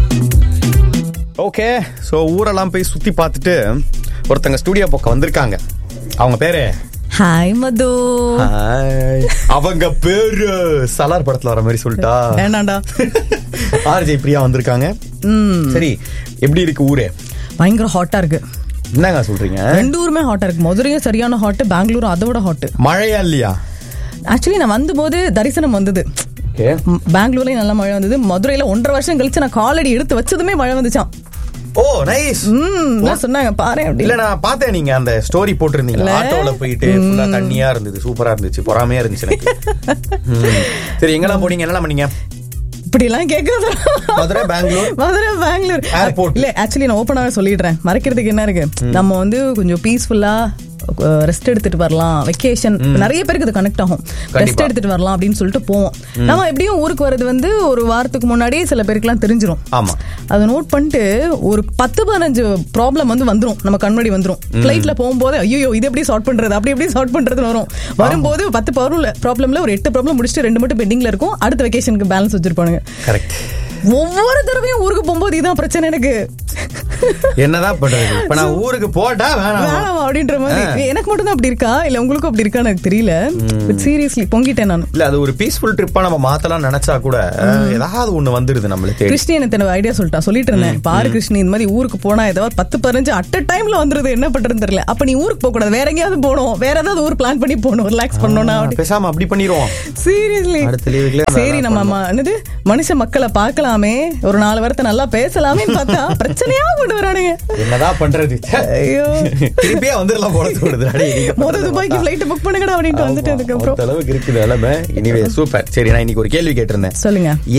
Okay so ஊரெல்லாம் போய் சுத்தி பார்த்துட்டு ஒருத்தங்க ஸ்டூடியோ பக்கம் வந்திருக்காங்க அவங்க பேரு ஹாய் மது Hi. அவங்க பேரு சலார் படத்துல வர மாதிரி சொல்லிட்டா வேணாண்டா ஆர்ஜே பிரியா வந்திருக்காங்க சரி எப்படி இருக்கு ஊரே பயங்கர ஹாட்டா இருக்கு என்னங்க சொல்றீங்க ரெண்டு ஊருமே ஹாட்டா இருக்கு மதுரையும் சரியான ஹாட் பெங்களூரும் அதை விட ஹாட் மழையா இல்லையா ஆக்சுவலி நான் வந்தபோது தரிசனம் வந்தது ஓகே ம், பெங்களூர்லயும் நல்ல மழை வந்தது மதுரையில ஒன்றரை வருஷம் கழிச்சு நான் காலடி எடுத்து வச்சதுமே மழை வந்துச்சான் ஓ நைஸ் ம் நான் சொன்னாங்க பாரு அப்படி இல்ல நான் பார்த்தேன் நீங்க அந்த ஸ்டோரி போட்டிருந்தீங்க இல்ல? ஆட்டோல போயிட்டு ஃபுல்லா தண்ணியா இருந்தது சூப்பரா இருந்துச்சு பொறாமையா இருந்துச்சு எனக்கு ம். சரி எங்கெல்லாம் போனீங்க என்னலாம் பண்ணீங்க இப்படி எல்லாம் கேக்குறது மதுரை பெங்களூர் மதுரை பெங்களூர் Airport. இல்ல ஆக்சுவலி நான் ஓப்பனாவே சொல்லிடுறேன் மறைக்கிறதுக்கு என்ன இருக்கு நம்ம வந்து கொஞ்சம் பீஸ்ஃபுல்லா ரெஸ்ட் எடுத்துட்டு வரலாம் வெக்கேஷன் நிறைய பேருக்கு இது கனெக்ட் ஆகும் ரெஸ்ட் எடுத்துட்டு வரலாம் அப்படின்னு சொல்லிட்டு போவோம் நம்ம எப்படியும் ஊருக்கு வர்றது வந்து ஒரு வாரத்துக்கு முன்னாடியே சில பேருக்குலாம் தெரிஞ்சிரும் ஆமா அதை நோட் பண்ணிட்டு ஒரு பத்து பதினஞ்சு ப்ராப்ளம் வந்து வந்துரும் நம்ம கண்மணி வந்துரும் ஃபிளைட்ல போகும்போது ஐயோ இது எப்படி சார்ட் பண்றது அப்படி எப்படி சார்ட் பண்றதுன்னு வரும் வரும்போது பத்து ப்ராப்ளம் ப்ராப்ளம்ல ஒரு எட்டு ப்ராப்ளம் முடிச்சுட்டு ரெண்டு மட்டும் பெண்டிங்ல இருக்கும் அடுத்த வெக்கேஷனுக்கு பேலன்ஸ் வச்சிருப்பானுங்க கரெக்ட் ஒவ்வொரு தடவையும் ஊருக்கு போகும்போது இதான் பிரச்சனை எனக்கு என்னதான் பண்றது இப்ப நான் ஊருக்கு போட்டா வேணாம் வேணாம் அப்படின்ற மாதிரி எனக்கு மட்டும் தான் அப்படி இருக்கா இல்ல உங்களுக்கும் அப்படி இருக்கான்னு எனக்கு தெரியல பட் சீரியஸ்லி பொங்கிட்டேன் நான் இல்ல அது ஒரு பீஸ்ஃபுல் ட்ரிப்பா நம்ம மாத்தலாம் நினைச்சா கூட ஏதாவது ஒண்ணு வந்துருது நம்மள தேடி கிருஷ்ணி எனக்கு தன்னோட ஐடியா சொல்லிட்டா சொல்லிட்டு இருந்தேன் பாரு கிருஷ்ணி இந்த மாதிரி ஊருக்கு போனா ஏதாவது பத்து பதினஞ்சு அட் அ டைம்ல வந்துருது என்ன பண்றதுன்னு தெரியல அப்ப நீ ஊருக்கு போக கூடாது வேற எங்கேயாவது போகணும் வேற ஏதாவது ஊர் பிளான் பண்ணி போகணும் ரிலாக்ஸ் பண்ணணும்னா அப்படி பேசாம அப்படி பண்ணிடுவோம் சீரியஸ்லி அடுத்த லீவுக்குள்ள சரி நம்ம ம- என்னது மனுஷ மக்களை பார்க்கலாமே ஒரு நாலு வாரத்தை நல்லா பேசலாமே பார்த்தா பிரச்சனையா கொண்டு வரானுங்க என்னதான் பண்றது ச்சே. ஐயோ திருப்பியே வந்துடலாம் போல தோணுது அடே, நீங்க மொத பண்றதை துபாய்க்கு பார்த்தா. ஃபிளைட் புக் பண்ணுங்கடா அப்படின்ட்டு வந்துட்டு ஆமா, அதுக்கப்புறம் அந்த அளவுக்கு இருக்குது நிலைமை இனிவே சூப்பர் சரி நான் இன்னைக்கு ஒரு கேள்வி கேட்டிருந்தேன் சொல்லுங்க